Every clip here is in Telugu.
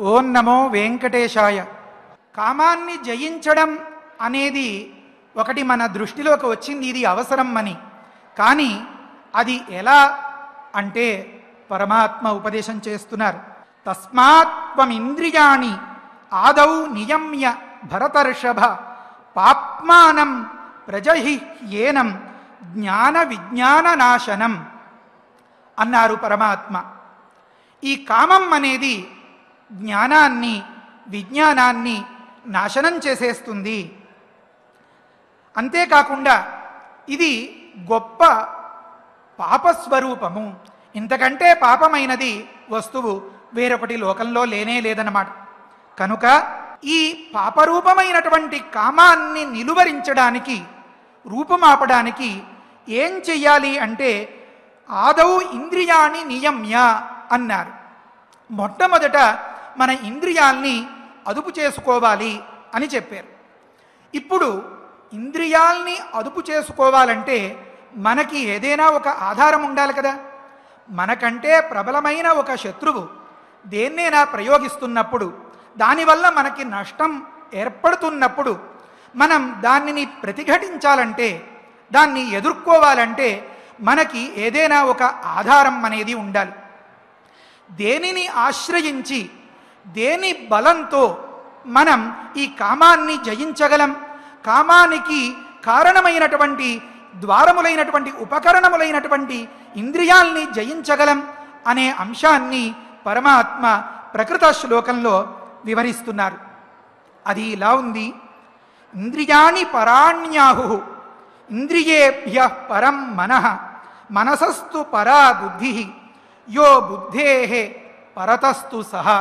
ఓం నమో వెంకటేశాయ కామాన్ని జయించడం అనేది ఒకటి మన దృష్టిలోకి వచ్చింది ఇది అవసరం అని కానీ అది ఎలా అంటే పరమాత్మ ఉపదేశం చేస్తున్నారు తస్మాత్వమింద్రియాణి ఆదౌ నియమ్య భరతర్షభ పాప్మానం ప్రజహి ఏనం జ్ఞాన విజ్ఞాన నాశనం అన్నారు పరమాత్మ ఈ కామం అనేది జ్ఞానాన్ని విజ్ఞానాన్ని నాశనం చేసేస్తుంది అంతేకాకుండా ఇది గొప్ప పాపస్వరూపము ఇంతకంటే పాపమైనది వస్తువు వేరొకటి లోకంలో లేనే లేదన్నమాట కనుక ఈ పాపరూపమైనటువంటి కామాన్ని నిలువరించడానికి రూపుమాపడానికి ఏం చెయ్యాలి అంటే ఆదౌ ఇంద్రియాన్ని నియమ్య అన్నారు మొట్టమొదట మన ఇంద్రియాల్ని అదుపు చేసుకోవాలి అని చెప్పారు ఇప్పుడు ఇంద్రియాల్ని అదుపు చేసుకోవాలంటే మనకి ఏదైనా ఒక ఆధారం ఉండాలి కదా మనకంటే ప్రబలమైన ఒక శత్రువు దేన్నైనా ప్రయోగిస్తున్నప్పుడు దానివల్ల మనకి నష్టం ఏర్పడుతున్నప్పుడు మనం దానిని ప్రతిఘటించాలంటే దాన్ని ఎదుర్కోవాలంటే మనకి ఏదైనా ఒక ఆధారం అనేది ఉండాలి దేనిని ఆశ్రయించి దేని బలంతో మనం ఈ కామాన్ని జయించగలం కామానికి కారణమైనటువంటి ద్వారములైనటువంటి ఉపకరణములైనటువంటి ఇంద్రియాల్ని జయించగలం అనే అంశాన్ని పరమాత్మ ప్రకృత శ్లోకంలో వివరిస్తున్నారు అది ఇలా ఉంది ఇంద్రియాణి పరాణ్యాహు ఇంద్రియేభ్య పరం మనః మనసస్తు పరా బుద్ధి యో బుద్ధే పరతస్తు సహా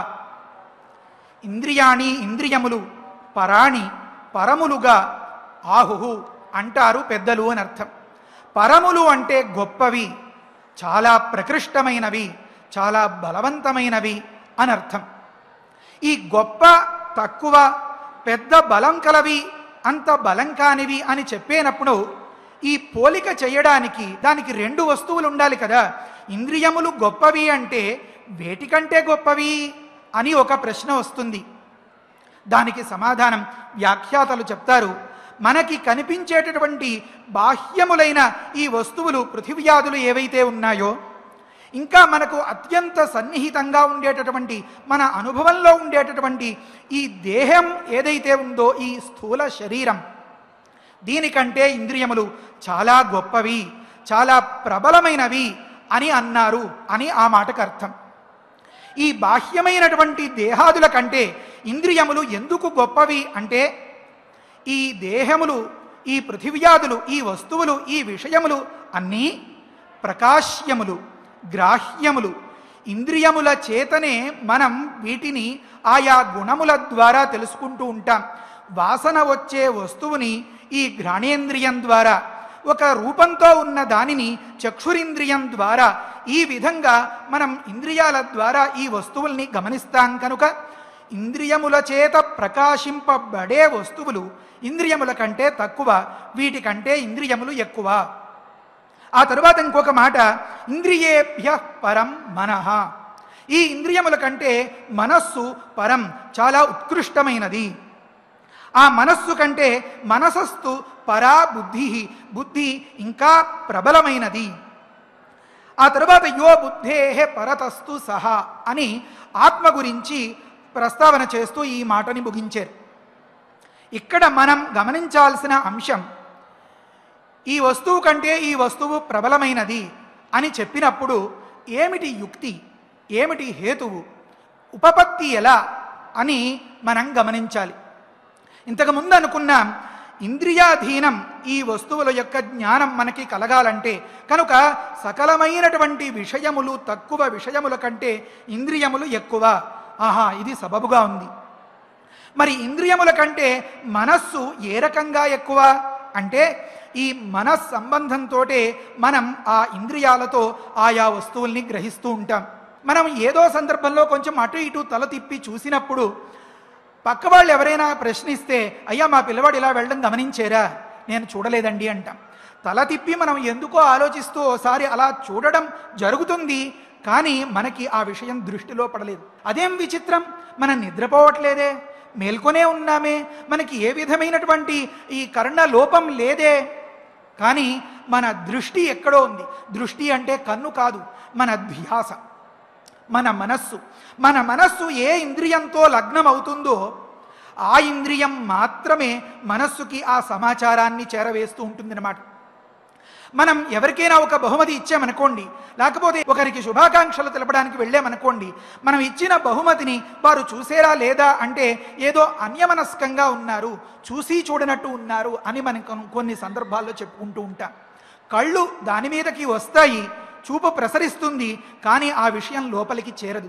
ఇంద్రియాణి ఇంద్రియములు పరాణి పరములుగా ఆహుహు అంటారు పెద్దలు అని అర్థం పరములు అంటే గొప్పవి చాలా ప్రకృష్టమైనవి చాలా బలవంతమైనవి అని అర్థం ఈ గొప్ప తక్కువ పెద్ద బలం కలవి అంత బలం కానివి అని చెప్పేనప్పుడు ఈ పోలిక చేయడానికి దానికి రెండు వస్తువులు ఉండాలి కదా ఇంద్రియములు గొప్పవి అంటే వేటికంటే గొప్పవి అని ఒక ప్రశ్న వస్తుంది దానికి సమాధానం వ్యాఖ్యాతలు చెప్తారు మనకి కనిపించేటటువంటి బాహ్యములైన ఈ వస్తువులు పృథివ్యాధులు ఏవైతే ఉన్నాయో ఇంకా మనకు అత్యంత సన్నిహితంగా ఉండేటటువంటి మన అనుభవంలో ఉండేటటువంటి ఈ దేహం ఏదైతే ఉందో ఈ స్థూల శరీరం దీనికంటే ఇంద్రియములు చాలా గొప్పవి చాలా ప్రబలమైనవి అని అన్నారు అని ఆ మాటకు అర్థం ఈ బాహ్యమైనటువంటి దేహాదుల కంటే ఇంద్రియములు ఎందుకు గొప్పవి అంటే ఈ దేహములు ఈ పృథివ్యాదులు ఈ వస్తువులు ఈ విషయములు అన్నీ ప్రకాశ్యములు గ్రాహ్యములు ఇంద్రియముల చేతనే మనం వీటిని ఆయా గుణముల ద్వారా తెలుసుకుంటూ ఉంటాం వాసన వచ్చే వస్తువుని ఈ ఘ్రాణేంద్రియం ద్వారా ఒక రూపంతో ఉన్న దానిని చక్షురింద్రియం ద్వారా ఈ విధంగా మనం ఇంద్రియాల ద్వారా ఈ వస్తువుల్ని గమనిస్తాం కనుక ఇంద్రియముల చేత ప్రకాశింపబడే వస్తువులు ఇంద్రియముల కంటే తక్కువ వీటికంటే ఇంద్రియములు ఎక్కువ ఆ తరువాత ఇంకొక మాట ఇంద్రియేభ్య పరం మనః ఈ ఇంద్రియముల కంటే మనస్సు పరం చాలా ఉత్కృష్టమైనది ఆ మనస్సు కంటే మనసస్తు పరా బుద్ధి బుద్ధి ఇంకా ప్రబలమైనది ఆ తరువాత యో బుద్ధే పరతస్తు సహా అని ఆత్మ గురించి ప్రస్తావన చేస్తూ ఈ మాటని ముగించారు ఇక్కడ మనం గమనించాల్సిన అంశం ఈ వస్తువు కంటే ఈ వస్తువు ప్రబలమైనది అని చెప్పినప్పుడు ఏమిటి యుక్తి ఏమిటి హేతువు ఉపపత్తి ఎలా అని మనం గమనించాలి ఇంతకుముందు అనుకున్నాం ఇంద్రియాధీనం ఈ వస్తువుల యొక్క జ్ఞానం మనకి కలగాలంటే కనుక సకలమైనటువంటి విషయములు తక్కువ విషయముల కంటే ఇంద్రియములు ఎక్కువ ఆహా ఇది సబబుగా ఉంది మరి ఇంద్రియముల కంటే మనస్సు ఏ రకంగా ఎక్కువ అంటే ఈ మనస్ సంబంధంతో మనం ఆ ఇంద్రియాలతో ఆయా వస్తువుల్ని గ్రహిస్తూ ఉంటాం మనం ఏదో సందర్భంలో కొంచెం అటు ఇటు తల తిప్పి చూసినప్పుడు పక్క వాళ్ళు ఎవరైనా ప్రశ్నిస్తే అయ్యా మా పిల్లవాడు ఇలా వెళ్ళడం గమనించారా నేను చూడలేదండి అంటాం తల తిప్పి మనం ఎందుకో ఆలోచిస్తూ ఓసారి అలా చూడడం జరుగుతుంది కానీ మనకి ఆ విషయం దృష్టిలో పడలేదు అదేం విచిత్రం మనం నిద్రపోవట్లేదే మేల్కొనే ఉన్నామే మనకి ఏ విధమైనటువంటి ఈ కర్ణ లోపం లేదే కానీ మన దృష్టి ఎక్కడో ఉంది దృష్టి అంటే కన్ను కాదు మన ధ్యాస మన మనస్సు మన మనస్సు ఏ ఇంద్రియంతో లగ్నం అవుతుందో ఆ ఇంద్రియం మాత్రమే మనస్సుకి ఆ సమాచారాన్ని చేరవేస్తూ ఉంటుందన్నమాట మనం ఎవరికైనా ఒక బహుమతి ఇచ్చామనుకోండి లేకపోతే ఒకరికి శుభాకాంక్షలు తెలపడానికి వెళ్ళామనుకోండి మనం ఇచ్చిన బహుమతిని వారు చూసేరా లేదా అంటే ఏదో అన్యమనస్కంగా ఉన్నారు చూసి చూడనట్టు ఉన్నారు అని మనం కొన్- కొన్ని సందర్భాల్లో చెప్పుకుంటూ ఉంటాం కళ్ళు దాని మీదకి వస్తాయి చూపు ప్రసరిస్తుంది కానీ ఆ విషయం లోపలికి చేరదు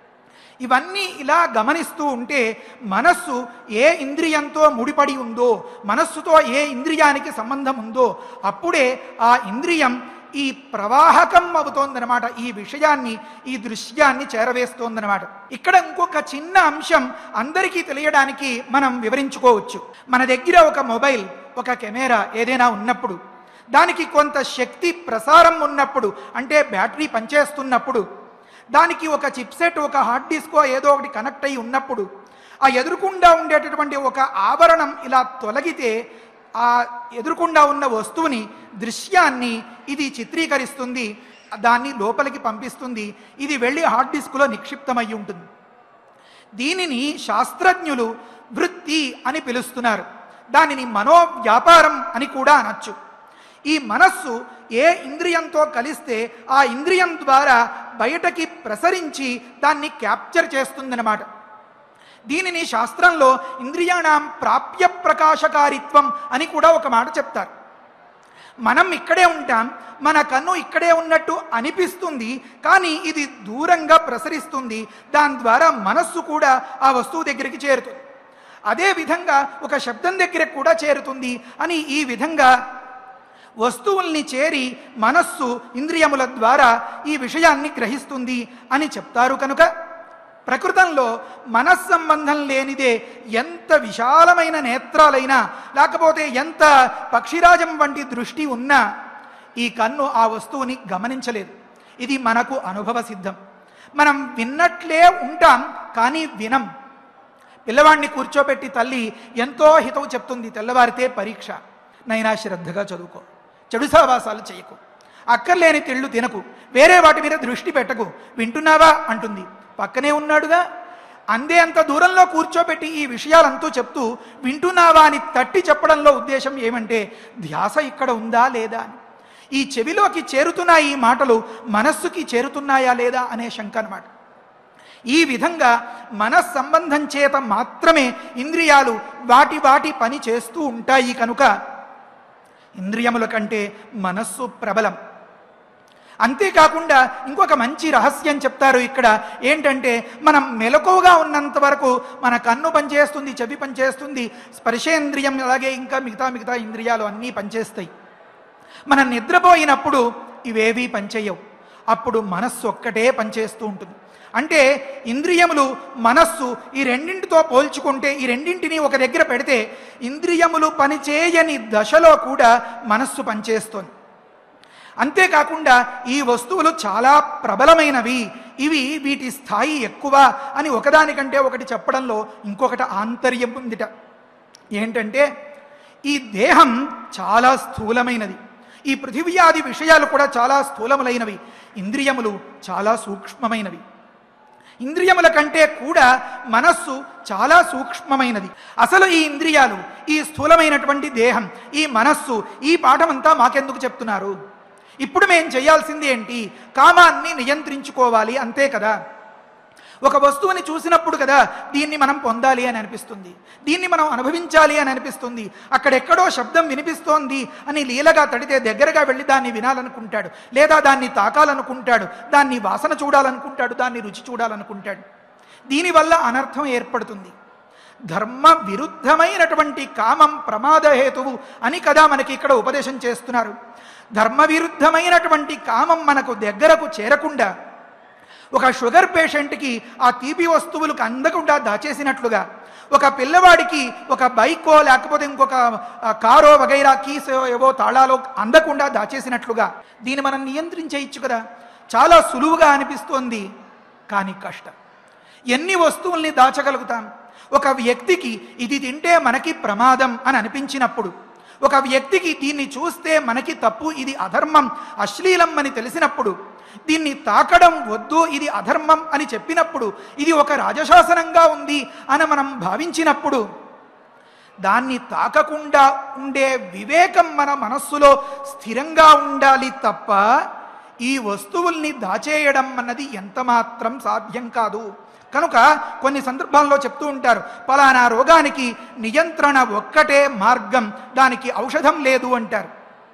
ఇవన్నీ ఇలా గమనిస్తూ ఉంటే మనస్సు ఏ ఇంద్రియంతో ముడిపడి ఉందో మనస్సుతో ఏ ఇంద్రియానికి సంబంధం ఉందో అప్పుడే ఆ ఇంద్రియం ఈ ప్రవాహకం అవుతోందనమాట ఈ విషయాన్ని ఈ దృశ్యాన్ని చేరవేస్తోందనమాట ఇక్కడ ఇంకొక చిన్న అంశం అందరికీ తెలియడానికి మనం వివరించుకోవచ్చు మన దగ్గర ఒక మొబైల్ ఒక కెమెరా ఏదైనా ఉన్నప్పుడు దానికి కొంత శక్తి ప్రసారం ఉన్నప్పుడు అంటే బ్యాటరీ పనిచేస్తున్నప్పుడు దానికి ఒక చిప్సెట్ ఒక హార్డ్ డిస్కో ఏదో ఒకటి కనెక్ట్ అయి ఉన్నప్పుడు ఆ ఎదురుకుండా ఉండేటటువంటి ఒక ఆవరణం ఇలా తొలగితే ఆ ఎదురుకుండా ఉన్న వస్తువుని దృశ్యాన్ని ఇది చిత్రీకరిస్తుంది దాన్ని లోపలికి పంపిస్తుంది ఇది వెళ్ళి హార్డ్ డిస్క్లో నిక్షిప్తమై ఉంటుంది దీనిని శాస్త్రజ్ఞులు వృత్తి అని పిలుస్తున్నారు దానిని మనోవ్యాపారం అని కూడా అనొచ్చు ఈ మనస్సు ఏ ఇంద్రియంతో కలిస్తే ఆ ఇంద్రియం ద్వారా బయటకి ప్రసరించి దాన్ని క్యాప్చర్ చేస్తుందన్నమాట దీనిని శాస్త్రంలో ఇంద్రియాణం ప్రాప్య ప్రకాశకారిత్వం అని కూడా ఒక మాట చెప్తారు మనం ఇక్కడే ఉంటాం మన కన్ను ఇక్కడే ఉన్నట్టు అనిపిస్తుంది కానీ ఇది దూరంగా ప్రసరిస్తుంది దాని ద్వారా మనస్సు కూడా ఆ వస్తువు దగ్గరికి చేరుతుంది అదే విధంగా ఒక శబ్దం దగ్గరకు కూడా చేరుతుంది అని ఈ విధంగా వస్తువుల్ని చేరి మనస్సు ఇంద్రియముల ద్వారా ఈ విషయాన్ని గ్రహిస్తుంది అని చెప్తారు కనుక ప్రకృతంలో మనస్సంబంధం లేనిదే ఎంత విశాలమైన నేత్రాలైనా లేకపోతే ఎంత పక్షిరాజం వంటి దృష్టి ఉన్నా ఈ కన్ను ఆ వస్తువుని గమనించలేదు ఇది మనకు అనుభవ సిద్ధం మనం విన్నట్లే ఉంటాం కానీ వినం పిల్లవాడిని కూర్చోబెట్టి తల్లి ఎంతో హితవు చెప్తుంది తెల్లవారితే పరీక్ష నైనా శ్రద్ధగా చదువుకో చెడు సావాసాలు చేయకు అక్కర్లేని తిళ్ళు తినకు వేరే వాటి మీద దృష్టి పెట్టకు వింటున్నావా అంటుంది పక్కనే ఉన్నాడుగా అందే అంత దూరంలో కూర్చోబెట్టి ఈ విషయాలంతూ చెప్తూ వింటున్నావా అని తట్టి చెప్పడంలో ఉద్దేశం ఏమంటే ధ్యాస ఇక్కడ ఉందా లేదా అని ఈ చెవిలోకి చేరుతున్న ఈ మాటలు మనస్సుకి చేరుతున్నాయా లేదా అనే శంక అన్నమాట ఈ విధంగా మనస్సంబంధం చేత మాత్రమే ఇంద్రియాలు వాటి వాటి పని చేస్తూ ఉంటాయి కనుక ఇంద్రియముల కంటే మనస్సు ప్రబలం అంతేకాకుండా ఇంకొక మంచి రహస్యం చెప్తారు ఇక్కడ ఏంటంటే మనం మెలకువగా ఉన్నంత వరకు మన కన్ను పనిచేస్తుంది చెవి పనిచేస్తుంది స్పర్శేంద్రియం అలాగే ఇంకా మిగతా మిగతా ఇంద్రియాలు అన్నీ పనిచేస్తాయి మనం నిద్రపోయినప్పుడు ఇవేవీ పనిచేయవు అప్పుడు మనస్సు ఒక్కటే పనిచేస్తూ ఉంటుంది అంటే ఇంద్రియములు మనస్సు ఈ రెండింటితో పోల్చుకుంటే ఈ రెండింటిని ఒక దగ్గర పెడితే ఇంద్రియములు పనిచేయని దశలో కూడా మనస్సు పనిచేస్తుంది అంతేకాకుండా ఈ వస్తువులు చాలా ప్రబలమైనవి ఇవి వీటి స్థాయి ఎక్కువ అని ఒకదానికంటే ఒకటి చెప్పడంలో ఇంకొకటి ఆంతర్యం ఉందిట ఏంటంటే ఈ దేహం చాలా స్థూలమైనది ఈ పృథివ్యాది విషయాలు కూడా చాలా స్థూలములైనవి ఇంద్రియములు చాలా సూక్ష్మమైనవి ఇంద్రియముల కంటే కూడా మనస్సు చాలా సూక్ష్మమైనది అసలు ఈ ఇంద్రియాలు ఈ స్థూలమైనటువంటి దేహం ఈ మనస్సు ఈ పాఠమంతా మాకెందుకు చెప్తున్నారు ఇప్పుడు మేం చేయాల్సింది ఏంటి కామాన్ని నియంత్రించుకోవాలి అంతే కదా ఒక వస్తువుని చూసినప్పుడు కదా దీన్ని మనం పొందాలి అని అనిపిస్తుంది దీన్ని మనం అనుభవించాలి అని అనిపిస్తుంది అక్కడెక్కడో శబ్దం వినిపిస్తోంది అని లీలగా తడితే దగ్గరగా వెళ్ళి దాన్ని వినాలనుకుంటాడు లేదా దాన్ని తాకాలనుకుంటాడు దాన్ని వాసన చూడాలనుకుంటాడు దాన్ని రుచి చూడాలనుకుంటాడు దీనివల్ల అనర్థం ఏర్పడుతుంది ధర్మ విరుద్ధమైనటువంటి కామం ప్రమాదహేతువు అని కదా మనకి ఇక్కడ ఉపదేశం చేస్తున్నారు ధర్మ విరుద్ధమైనటువంటి కామం మనకు దగ్గరకు చేరకుండా ఒక షుగర్ పేషెంట్కి ఆ తీపి వస్తువులకు అందకుండా దాచేసినట్లుగా ఒక పిల్లవాడికి ఒక బైకో లేకపోతే ఇంకొక ఆ, కారో వగైరా కీసో ఏవో తాళాలో అందకుండా దాచేసినట్లుగా దీన్ని మనం నియంత్రించేయచ్చు కదా చాలా సులువుగా అనిపిస్తోంది కానీ కష్టం ఎన్ని వస్తువుల్ని దాచగలుగుతాం ఒక వ్యక్తికి ఇది తింటే మనకి ప్రమాదం అని అనిపించినప్పుడు ఒక వ్యక్తికి దీన్ని చూస్తే మనకి తప్పు ఇది అధర్మం అశ్లీలం అని తెలిసినప్పుడు దీన్ని తాకడం వద్దు ఇది అధర్మం అని చెప్పినప్పుడు ఇది ఒక రాజశాసనంగా ఉంది అని మనం భావించినప్పుడు దాన్ని తాకకుండా ఉండే వివేకం మన మనస్సులో స్థిరంగా ఉండాలి తప్ప ఈ వస్తువుల్ని దాచేయడం అన్నది ఎంత మాత్రం సాధ్యం కాదు కనుక కొన్ని సందర్భాల్లో చెప్తూ ఉంటారు పలానా రోగానికి నియంత్రణ ఒక్కటే మార్గం దానికి ఔషధం లేదు అంటారు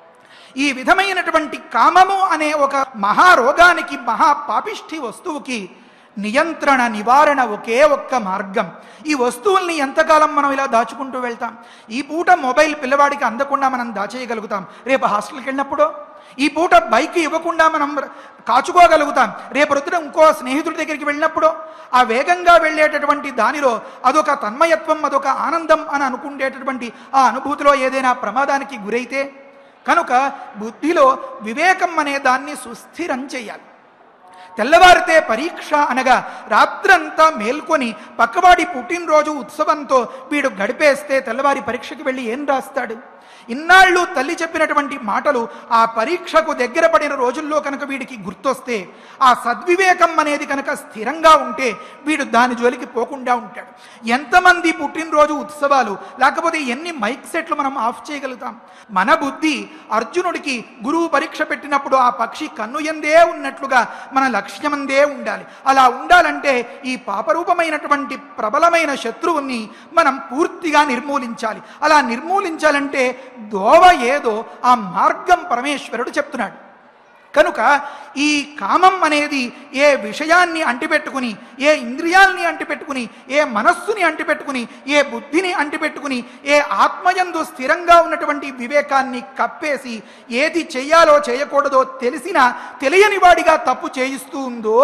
ఈ విధమైనటువంటి కామము అనే ఒక మహారోగానికి మహాపాపిష్ఠి వస్తువుకి నియంత్రణ నివారణ ఒకే ఒక్క మార్గం ఈ వస్తువుల్ని ఎంతకాలం మనం ఇలా దాచుకుంటూ వెళ్తాం ఈ పూట మొబైల్ పిల్లవాడికి అందకుండా మనం దాచేయగలుగుతాం రేపు హాస్టల్కి వెళ్ళినప్పుడు ఈ పూట బైక్ ఇవ్వకుండా మనం కాచుకోగలుగుతాం రేపు రొద్దున ఇంకో స్నేహితుడి దగ్గరికి వెళ్ళినప్పుడు ఆ వేగంగా వెళ్ళేటటువంటి దానిలో అదొక తన్మయత్వం అదొక ఆనందం అని అనుకునేటటువంటి ఆ అనుభూతిలో ఏదైనా ప్రమాదానికి గురైతే కనుక బుద్ధిలో వివేకం అనే దాన్ని సుస్థిరం చేయాలి తెల్లవారితే పరీక్ష అనగా రాత్రంతా మేల్కొని పక్కవాడి పుట్టినరోజు ఉత్సవంతో వీడు గడిపేస్తే తెల్లవారి పరీక్షకి వెళ్ళి ఏం రాస్తాడు ఇన్నాళ్ళు తల్లి చెప్పినటువంటి మాటలు ఆ పరీక్షకు దగ్గర పడిన రోజుల్లో కనుక వీడికి గుర్తొస్తే ఆ సద్వివేకం అనేది కనుక స్థిరంగా ఉంటే వీడు దాని జోలికి పోకుండా ఉంటాడు ఎంతమంది పుట్టినరోజు ఉత్సవాలు లేకపోతే ఎన్ని మైక్ సెట్లు మనం ఆఫ్ చేయగలుగుతాం మన బుద్ధి అర్జునుడికి గురువు పరీక్ష పెట్టినప్పుడు ఆ పక్షి కన్ను ఎందే ఉన్నట్లుగా మన లక్ష్యమందే ఉండాలి అలా ఉండాలంటే ఈ పాపరూపమైనటువంటి ప్రబలమైన శత్రువుని మనం పూర్తిగా నిర్మూలించాలి అలా నిర్మూలించాలంటే దోవ ఏదో ఆ మార్గం పరమేశ్వరుడు చెప్తున్నాడు కనుక ఈ కామం అనేది ఏ విషయాన్ని అంటిపెట్టుకుని ఏ ఇంద్రియాల్ని అంటిపెట్టుకుని ఏ మనస్సుని అంటిపెట్టుకుని ఏ బుద్ధిని అంటిపెట్టుకుని ఏ ఆత్మయందు స్థిరంగా ఉన్నటువంటి వివేకాన్ని కప్పేసి ఏది చెయ్యాలో చేయకూడదో తెలిసినా తెలియని వాడిగా తప్పు చేయిస్తూ ఉందో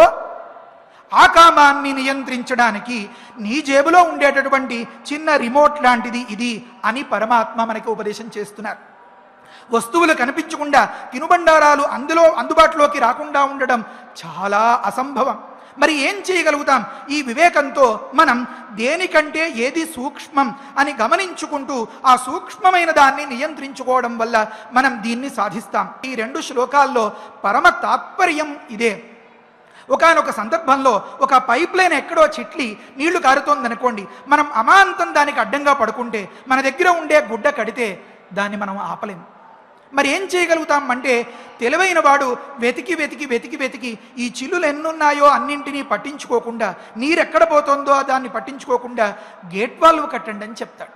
ఆ కామాన్ని నియంత్రించడానికి నీ జేబులో ఉండేటటువంటి చిన్న రిమోట్ లాంటిది ఇది అని పరమాత్మ మనకి ఉపదేశం చేస్తున్నారు వస్తువులు కనిపించకుండా తినుబండారాలు అందులో అందుబాటులోకి రాకుండా ఉండడం చాలా అసంభవం మరి ఏం చేయగలుగుతాం ఈ వివేకంతో మనం దేనికంటే ఏది సూక్ష్మం అని గమనించుకుంటూ ఆ సూక్ష్మమైన దాన్ని నియంత్రించుకోవడం వల్ల మనం దీన్ని సాధిస్తాం ఈ రెండు శ్లోకాల్లో పరమ తాత్పర్యం ఇదే ఒకానొక సందర్భంలో ఒక పైప్ లైన్ ఎక్కడో చిట్లి నీళ్లు కారుతోందనుకోండి మనం అమాంతం దానికి అడ్డంగా పడుకుంటే మన దగ్గర ఉండే గుడ్డ కడితే దాన్ని మనం ఆపలేం మరి ఏం చేయగలుగుతాం అంటే తెలివైన వాడు వెతికి వెతికి వెతికి వెతికి ఈ చిల్లులు ఎన్నున్నాయో అన్నింటినీ పట్టించుకోకుండా నీరెక్కడ పోతుందో దాన్ని పట్టించుకోకుండా గేట్ వాల్వ్ కట్టండి అని చెప్తాడు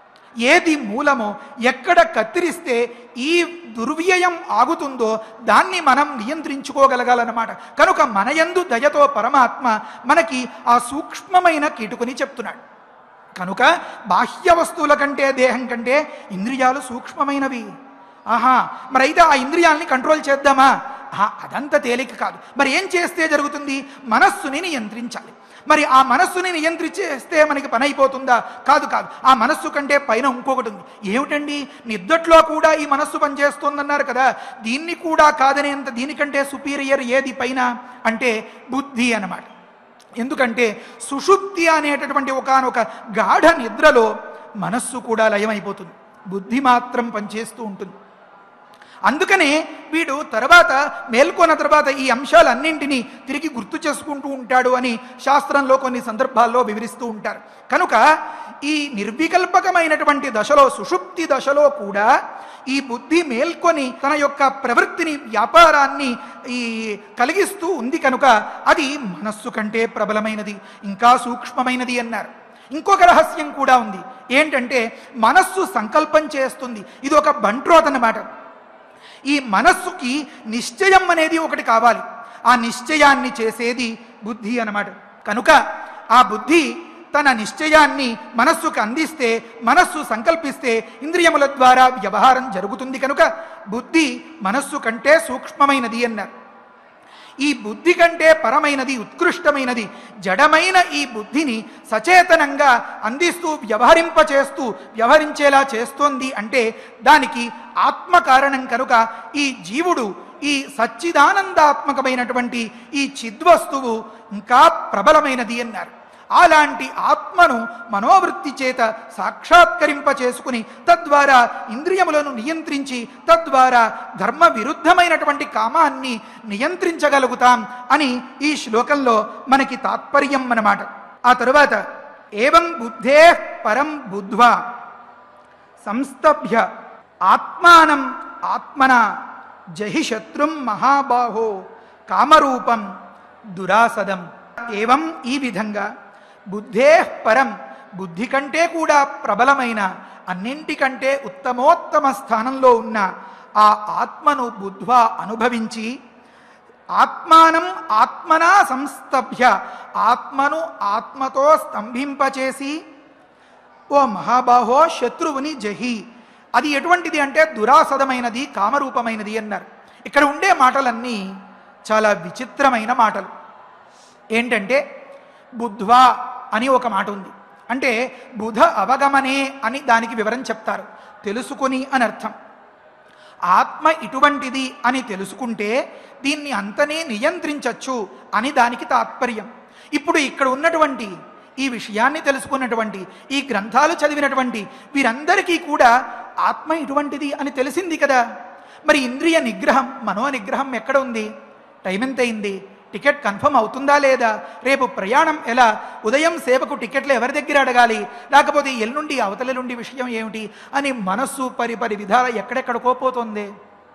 ఏది మూలమో ఎక్కడ కత్తిరిస్తే ఈ దుర్వ్యయం ఆగుతుందో దాన్ని మనం నియంత్రించుకోగలగాలన్నమాట కనుక మనయందు దయతో పరమాత్మ మనకి ఆ సూక్ష్మమైన కిటుకుని చెప్తున్నాడు కనుక బాహ్య వస్తువుల కంటే దేహం కంటే ఇంద్రియాలు సూక్ష్మమైనవి ఆహా మరి అయితే ఆ ఇంద్రియాలని కంట్రోల్ చేద్దామా ఆహా, అదంత తేలిక కాదు మరి ఏం చేస్తే జరుగుతుంది మనస్సుని నియంత్రించాలి మరి ఆ మనస్సుని నియంత్రించేస్తే మనకి పని అయిపోతుందా కాదు కాదు ఆ మనస్సు కంటే పైన ఇంకొకటి ఉంది ఏమిటండి నిద్దట్లో కూడా ఈ మనస్సు పనిచేస్తోందన్నారు కదా దీన్ని కూడా కాదనేంత దీనికంటే సుపీరియర్ ఏది పైన అంటే బుద్ధి అన్నమాట ఎందుకంటే సుషుప్తి అనేటటువంటి ఒకానొక గాఢ నిద్రలో మనస్సు కూడా లయమైపోతుంది బుద్ధి మాత్రం పనిచేస్తూ ఉంటుంది అందుకనే వీడు తర్వాత మేల్కొన్న తర్వాత ఈ అంశాలన్నింటినీ తిరిగి గుర్తు చేసుకుంటూ ఉంటాడు అని శాస్త్రంలో కొన్ని సందర్భాల్లో వివరిస్తూ ఉంటారు కనుక ఈ నిర్వికల్పకమైనటువంటి దశలో సుషుప్తి దశలో కూడా ఈ బుద్ధి మేల్కొని తన యొక్క ప్రవృత్తిని వ్యాపారాన్ని ఈ కలిగిస్తూ ఉంది కనుక అది మనస్సు కంటే ప్రబలమైనది ఇంకా సూక్ష్మమైనది అన్నారు ఇంకొక రహస్యం కూడా ఉంది ఏంటంటే మనస్సు సంకల్పం చేస్తుంది ఇది ఒక బంట్రోత్ అన్నమాట ఈ మనస్సుకి నిశ్చయం అనేది ఒకటి కావాలి ఆ నిశ్చయాన్ని చేసేది బుద్ధి అన్నమాట కనుక ఆ బుద్ధి తన నిశ్చయాన్ని మనస్సుకు అందిస్తే మనస్సు సంకల్పిస్తే ఇంద్రియముల ద్వారా వ్యవహారం జరుగుతుంది కనుక బుద్ధి మనస్సు కంటే సూక్ష్మమైనది అన్నారు ఈ బుద్ధి కంటే పరమైనది ఉత్కృష్టమైనది జడమైన ఈ బుద్ధిని సచేతనంగా అందిస్తూ వ్యవహరింపచేస్తూ వ్యవహరించేలా చేస్తోంది అంటే దానికి ఆత్మ కారణం కనుక ఈ జీవుడు ఈ సచ్చిదానందాత్మకమైనటువంటి ఈ చిద్వస్తువు ఇంకా ప్రబలమైనది అన్నారు అలాంటి ఆత్మను మనోవృత్తి చేత సాక్షాత్కరింప చేసుకుని తద్వారా ఇంద్రియములను నియంత్రించి తద్వారా ధర్మ విరుద్ధమైనటువంటి కామాన్ని నియంత్రించగలుగుతాం అని ఈ శ్లోకంలో మనకి తాత్పర్యం అన్నమాట ఆ తరువాత ఏవం బుద్ధే పరం బుద్ధ్వా సంస్తభ్య ఆత్మానం ఆత్మన జహి శత్రుం మహాబాహో కామరూపం దురాసదం ఏవం ఈ విధంగా బుద్ధే పరం బుద్ధి కంటే కూడా ప్రబలమైన అన్నింటికంటే ఉత్తమోత్తమ స్థానంలో ఉన్న ఆ ఆత్మను బుద్ధ్వా అనుభవించి ఆత్మానం ఆత్మనా సంస్తభ్య ఆత్మను ఆత్మతో స్తంభింపచేసి ఓ మహాబాహో శత్రువుని జహి అది ఎటువంటిది అంటే దురాసదమైనది కామరూపమైనది అన్నారు ఇక్కడ ఉండే మాటలన్నీ చాలా విచిత్రమైన మాటలు ఏంటంటే బుద్ధ్వా అని ఒక మాట ఉంది అంటే బుధ అవగమనే అని దానికి వివరం చెప్తారు తెలుసుకొని అని అర్థం ఆత్మ ఇటువంటిది అని తెలుసుకుంటే దీన్ని అంతనే నియంత్రించవచ్చు అని దానికి తాత్పర్యం ఇప్పుడు ఇక్కడ ఉన్నటువంటి ఈ విషయాన్ని తెలుసుకున్నటువంటి ఈ గ్రంథాలు చదివినటువంటి వీరందరికీ కూడా ఆత్మ ఇటువంటిది అని తెలిసింది కదా మరి ఇంద్రియ నిగ్రహం మనో నిగ్రహం ఎక్కడ ఉంది టైం ఎంత అయింది టికెట్ కన్ఫర్మ్ అవుతుందా లేదా రేపు ప్రయాణం ఎలా ఉదయం సేవకు టికెట్లు ఎవరి దగ్గర అడగాలి లేకపోతే ఎల్లుండి అవతలెల్లుండి విషయం ఏమిటి అని మనస్సు పరిపరి విధాల ఎక్కడెక్కడికో పోతుంది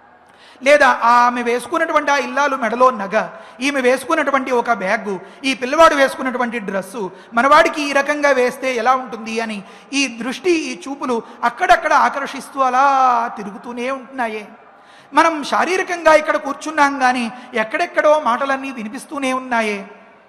లేదా ఆమె వేసుకున్నటువంటి ఆ ఇల్లాలు మెడలో నగ ఈమె వేసుకున్నటువంటి ఒక బ్యాగు ఈ పిల్లవాడు వేసుకున్నటువంటి డ్రెస్సు మనవాడికి ఈ రకంగా వేస్తే ఎలా ఉంటుంది అని ఈ దృష్టి ఈ చూపులు అక్కడక్కడ ఆకర్షిస్తూ అలా తిరుగుతూనే ఉంటున్నాయే మనం శారీరకంగా ఇక్కడ కూర్చున్నాం కానీ ఎక్కడెక్కడో మాటలన్నీ వినిపిస్తూనే ఉన్నాయే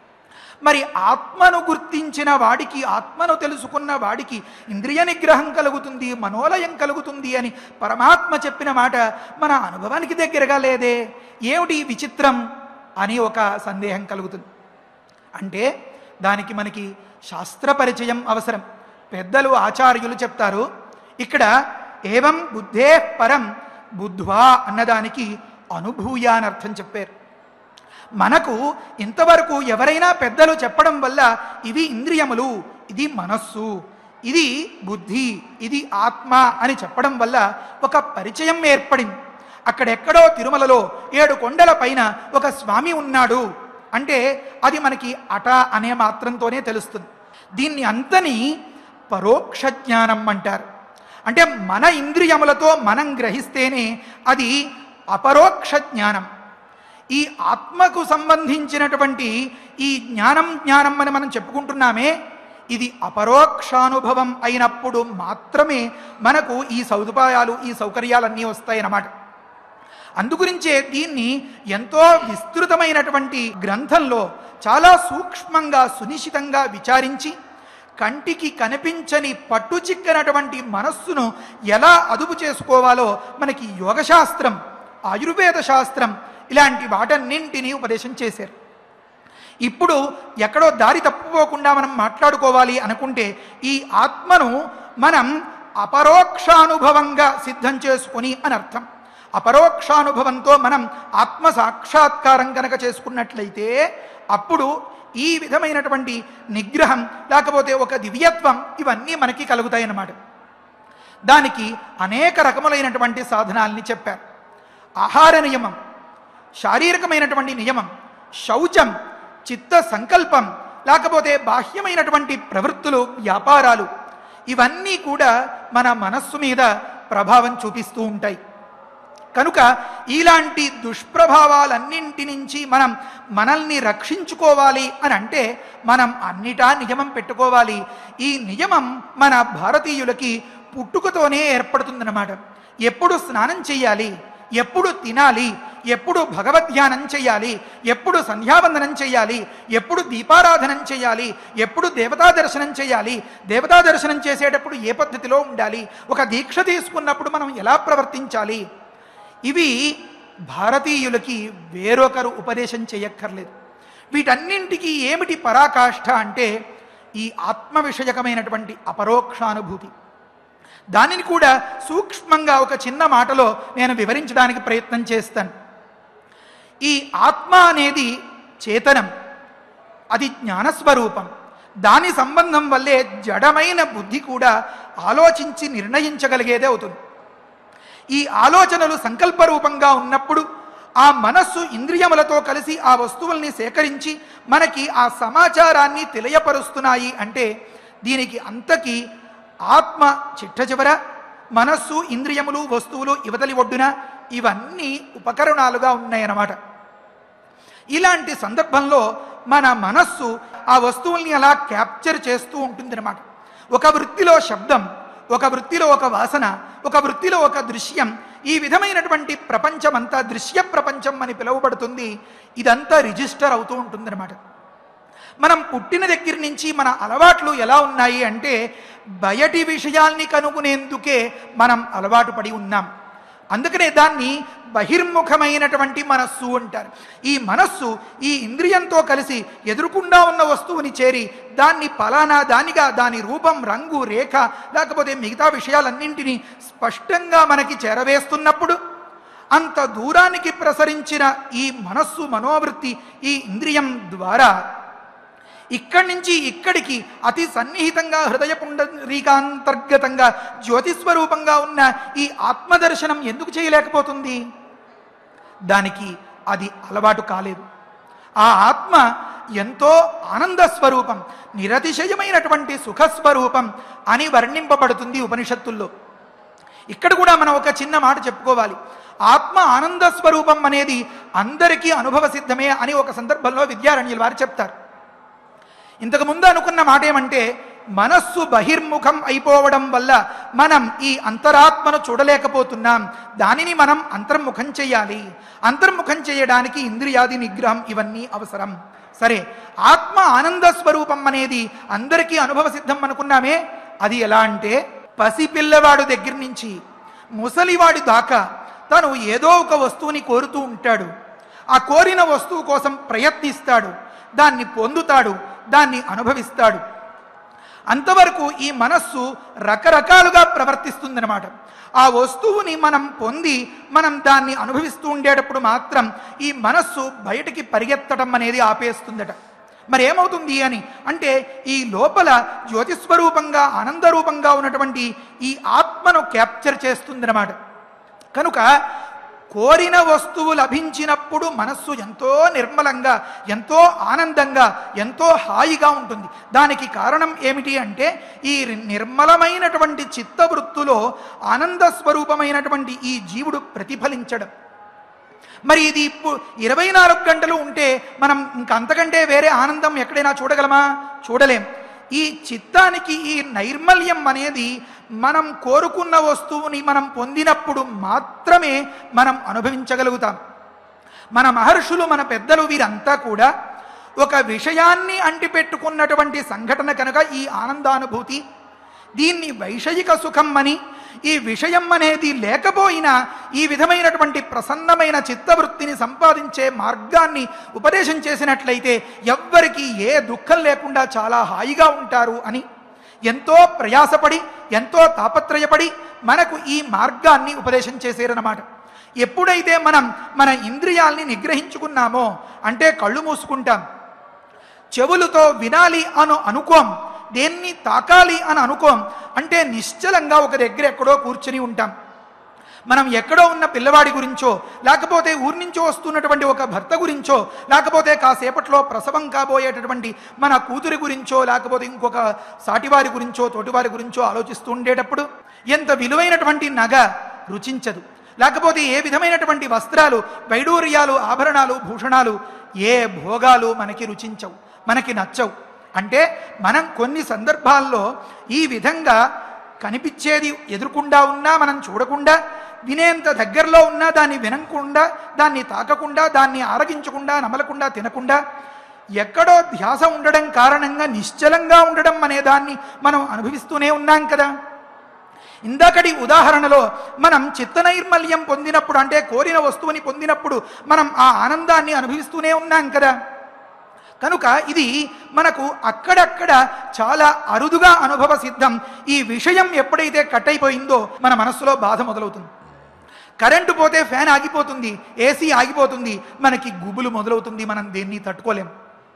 మరి ఆత్మను గుర్తించిన వాడికి ఆత్మను తెలుసుకున్న వాడికి ఇంద్రియ నిగ్రహం కలుగుతుంది మనోలయం కలుగుతుంది అని పరమాత్మ చెప్పిన మాట మన అనుభవానికి దగ్గరగా లేదే ఏమిటి ఈ విచిత్రం అని ఒక సందేహం కలుగుతుంది అంటే దానికి మనకి శాస్త్ర పరిచయం అవసరం పెద్దలు ఆచార్యులు చెప్తారు ఇక్కడ ఏవం బుద్ధే పరం బుద్ధ్వా అన్నదానికి అనుభూయ అని అర్థం చెప్పారు మనకు ఇంతవరకు ఎవరైనా పెద్దలు చెప్పడం వల్ల ఇవి ఇంద్రియములు ఇది మనస్సు ఇది బుద్ధి ఇది ఆత్మ అని చెప్పడం వల్ల ఒక పరిచయం ఏర్పడింది అక్కడెక్కడో తిరుమలలో ఏడు కొండల పైన ఒక స్వామి ఉన్నాడు అంటే అది మనకి అట అనే మాత్రంతోనే తెలుస్తుంది దీన్ని అంతని పరోక్ష జ్ఞానం అంటారు అంటే మన ఇంద్రియములతో మనం గ్రహిస్తేనే అది అపరోక్ష జ్ఞానం ఈ ఆత్మకు సంబంధించినటువంటి ఈ జ్ఞానం జ్ఞానం అని మనం చెప్పుకుంటున్నామే ఇది అపరోక్షానుభవం అయినప్పుడు మాత్రమే మనకు ఈ సదుపాయాలు ఈ సౌకర్యాలన్నీ వస్తాయన్నమాట అందుగురించే దీన్ని ఎంతో విస్తృతమైనటువంటి గ్రంథంలో చాలా సూక్ష్మంగా సునిశ్చితంగా విచారించి కంటికి కనిపించని పట్టు చిక్కనటువంటి మనస్సును ఎలా అదుపు చేసుకోవాలో మనకి యోగశాస్త్రం ఆయుర్వేద శాస్త్రం ఇలాంటి వాటన్నింటినీ ఉపదేశం చేశారు ఇప్పుడు ఎక్కడో దారి తప్పుకోకుండా మనం మాట్లాడుకోవాలి అనుకుంటే ఈ ఆత్మను మనం అపరోక్షానుభవంగా సిద్ధం చేసుకుని అని అర్థం అపరోక్షానుభవంతో మనం ఆత్మ సాక్షాత్కారం కనుక చేసుకున్నట్లయితే అప్పుడు ఈ విధమైనటువంటి నిగ్రహం లేకపోతే ఒక దివ్యత్వం ఇవన్నీ మనకి కలుగుతాయి అన్నమాట దానికి అనేక రకములైనటువంటి సాధనాల్ని చెప్పారు ఆహార నియమం శారీరకమైనటువంటి నియమం శౌచం చిత్త సంకల్పం లేకపోతే బాహ్యమైనటువంటి ప్రవృత్తులు వ్యాపారాలు ఇవన్నీ కూడా మన మనస్సు మీద ప్రభావం చూపిస్తూ ఉంటాయి కనుక ఇలాంటి దుష్ప్రభావాలన్నింటి నుంచి మనం మనల్ని రక్షించుకోవాలి అని అంటే మనం అన్నిటా నియమం పెట్టుకోవాలి ఈ నియమం మన భారతీయులకి పుట్టుకతోనే ఏర్పడుతుందన్నమాట ఎప్పుడు స్నానం చేయాలి ఎప్పుడు తినాలి ఎప్పుడు భగవద్ధ్యానం చేయాలి ఎప్పుడు సంధ్యావందనం చేయాలి ఎప్పుడు దీపారాధనం చేయాలి ఎప్పుడు దేవతా దర్శనం చేయాలి దేవతా దర్శనం చేసేటప్పుడు ఏ పద్ధతిలో ఉండాలి ఒక దీక్ష తీసుకున్నప్పుడు మనం ఎలా ప్రవర్తించాలి ఇవి భారతీయులకి వేరొకరు ఉపదేశం చేయక్కర్లేదు వీటన్నింటికి ఏమిటి పరాకాష్ఠ అంటే ఈ ఆత్మ విషయకమైనటువంటి అపరోక్షానుభూతి దానిని కూడా సూక్ష్మంగా ఒక చిన్న మాటలో నేను వివరించడానికి ప్రయత్నం చేస్తాను ఈ ఆత్మ అనేది చేతనం అది జ్ఞానస్వరూపం దాని సంబంధం వల్లే జడమైన బుద్ధి కూడా ఆలోచించి నిర్ణయించగలిగేదే అవుతుంది ఈ ఆలోచనలు సంకల్ప రూపంగా ఉన్నప్పుడు ఆ మనస్సు ఇంద్రియములతో కలిసి ఆ వస్తువుల్ని సేకరించి మనకి ఆ సమాచారాన్ని తెలియపరుస్తున్నాయి అంటే దీనికి అంతకి ఆత్మ చిట్ట చివర మనస్సు ఇంద్రియములు వస్తువులు ఇవతలి ఒడ్డున ఇవన్నీ ఉపకరణాలుగా ఉన్నాయన్నమాట ఇలాంటి సందర్భంలో మన మనస్సు ఆ వస్తువుల్ని అలా క్యాప్చర్ చేస్తూ ఉంటుందన్నమాట ఒక వృత్తిలో శబ్దం ఒక వృత్తిలో ఒక వాసన ఒక వృత్తిలో ఒక దృశ్యం ఈ విధమైనటువంటి ప్రపంచం అంతా దృశ్య ప్రపంచం అని పిలువబడుతుంది ఇదంతా రిజిస్టర్ అవుతూ ఉంటుందన్నమాట మనం పుట్టిన దగ్గర నుంచి మన అలవాట్లు ఎలా ఉన్నాయి అంటే బయటి విషయాల్ని కనుగొనేందుకే మనం అలవాటు పడి ఉన్నాం అందుకనే దాన్ని బహిర్ముఖమైనటువంటి మనస్సు అంటారు ఈ మనస్సు ఈ ఇంద్రియంతో కలిసి ఎదురుకుండా ఉన్న వస్తువుని చేరి దాన్ని పలానా దానిగా దాని రూపం రంగు రేఖ లేకపోతే మిగతా విషయాలన్నింటినీ స్పష్టంగా మనకి చేరవేస్తున్నప్పుడు అంత దూరానికి ప్రసరించిన ఈ మనస్సు మనోవృత్తి ఈ ఇంద్రియం ద్వారా ఇక్కడి నుంచి ఇక్కడికి అతి సన్నిహితంగా హృదయ పుండరీకాంతర్గతంగా జ్యోతిస్వరూపంగా ఉన్న ఈ ఆత్మదర్శనం ఎందుకు చేయలేకపోతుంది దానికి అది అలవాటు కాలేదు ఆ ఆత్మ ఎంతో ఆనంద స్వరూపం నిరతిశయమైనటువంటి సుఖస్వరూపం అని వర్ణింపబడుతుంది ఉపనిషత్తుల్లో ఇక్కడ కూడా మనం ఒక చిన్న మాట చెప్పుకోవాలి ఆత్మ ఆనంద స్వరూపం అనేది అందరికీ అనుభవ సిద్ధమే అని ఒక సందర్భంలో విద్యారణ్యుల వారు చెప్తారు ఇంతకు ముందు అనుకున్న మాట ఏమంటే మనస్సు బహిర్ముఖం అయిపోవడం వల్ల మనం ఈ అంతరాత్మను చూడలేకపోతున్నాం దానిని మనం అంతర్ముఖం చేయాలి అంతర్ముఖం చేయడానికి ఇంద్రియాది నిగ్రహం ఇవన్నీ అవసరం సరే ఆత్మ ఆనంద స్వరూపం అనేది అందరికీ అనుభవ సిద్ధం అనుకున్నామే అది ఎలా అంటే పసిపిల్లవాడు దగ్గర నుంచి ముసలివాడి దాకా తను ఏదో ఒక వస్తువుని కోరుతూ ఉంటాడు ఆ కోరిన వస్తువు కోసం ప్రయత్నిస్తాడు దాన్ని పొందుతాడు దాన్ని అనుభవిస్తాడు అంతవరకు ఈ మనస్సు రకరకాలుగా ప్రవర్తిస్తుందన్నమాట ఆ వస్తువుని మనం పొంది మనం దాన్ని అనుభవిస్తూ ఉండేటప్పుడు మాత్రం ఈ మనస్సు బయటికి పరిగెత్తడం అనేది ఆపేస్తుందట మరి ఏమవుతుంది అని అంటే ఈ లోపల జ్యోతిస్వరూపంగా ఆనందరూపంగా ఉన్నటువంటి ఈ ఆత్మను క్యాప్చర్ చేస్తుందన్నమాట కనుక కోరిన వస్తువు లభించినప్పుడు మనస్సు ఎంతో నిర్మలంగా ఎంతో ఆనందంగా ఎంతో హాయిగా ఉంటుంది దానికి కారణం ఏమిటి అంటే ఈ నిర్మలమైనటువంటి చిత్తవృత్తులో ఆనంద స్వరూపమైనటువంటి ఈ జీవుడు ప్రతిఫలించడం మరి ఇది ఇప్పుడు ఇరవై నాలుగు గంటలు ఉంటే మనం ఇంక అంతకంటే వేరే ఆనందం ఎక్కడైనా చూడగలమా చూడలేం ఈ చిత్తానికి ఈ నైర్మల్యం అనేది మనం కోరుకున్న వస్తువుని మనం పొందినప్పుడు మాత్రమే మనం అనుభవించగలుగుతాం మన మహర్షులు మన పెద్దలు వీరంతా కూడా ఒక విషయాన్ని అంటిపెట్టుకున్నటువంటి సంఘటన కనుక ఈ ఆనందానుభూతి దీన్ని వైషయిక సుఖం అని ఈ విషయం అనేది లేకపోయినా ఈ విధమైనటువంటి ప్రసన్నమైన చిత్తవృత్తిని సంపాదించే మార్గాన్ని ఉపదేశం చేసినట్లయితే ఎవ్వరికి ఏ దుఃఖం లేకుండా చాలా హాయిగా ఉంటారు అని ఎంతో ప్రయాసపడి ఎంతో తాపత్రయపడి మనకు ఈ మార్గాన్ని ఉపదేశం చేశారన్నమాట ఎప్పుడైతే మనం మన ఇంద్రియాల్ని నిగ్రహించుకున్నామో అంటే కళ్ళు మూసుకుంటాం చెవులతో వినాలి అను అనుకోం దేన్ని తాకాలి అని అనుకోం అంటే నిశ్చలంగా ఒక దగ్గర ఎక్కడో కూర్చుని ఉంటాం మనం ఎక్కడో ఉన్న పిల్లవాడి గురించో లేకపోతే ఊరి నుంచో వస్తున్నటువంటి ఒక భర్త గురించో లేకపోతే కాసేపట్లో ప్రసవం కాబోయేటటువంటి మన కూతురి గురించో లేకపోతే ఇంకొక సాటివారి గురించో తోటివారి గురించో ఆలోచిస్తూ ఉండేటప్పుడు ఎంత విలువైనటువంటి నగ రుచించదు లేకపోతే ఏ విధమైనటువంటి వస్త్రాలు వైడూర్యాలు ఆభరణాలు భూషణాలు ఏ భోగాలు మనకి రుచించవు మనకి నచ్చవు అంటే మనం కొన్ని సందర్భాల్లో ఈ విధంగా కనిపించేది ఎదురుకుండా ఉన్నా మనం చూడకుండా వినేంత దగ్గరలో ఉన్నా దాన్ని వినకుండా దాన్ని తాకకుండా దాన్ని ఆరగించకుండా నమలకుండా తినకుండా ఎక్కడో ధ్యాస ఉండడం కారణంగా నిశ్చలంగా ఉండడం అనే దాన్ని మనం అనుభవిస్తూనే ఉన్నాం కదా ఇందాకటి ఉదాహరణలో మనం చిత్తనైర్మల్యం పొందినప్పుడు అంటే కోరిన వస్తువుని పొందినప్పుడు మనం ఆ ఆనందాన్ని అనుభవిస్తూనే ఉన్నాం కదా కనుక ఇది మనకు అక్కడక్కడ చాలా అరుదుగా అనుభవ సిద్ధం ఈ విషయం ఎప్పుడైతే కట్ అయిపోయిందో మన మనస్సులో బాధ మొదలవుతుంది కరెంటు పోతే ఫ్యాన్ ఆగిపోతుంది ఏసీ ఆగిపోతుంది మనకి గుబులు మొదలవుతుంది మనం దేన్ని తట్టుకోలేం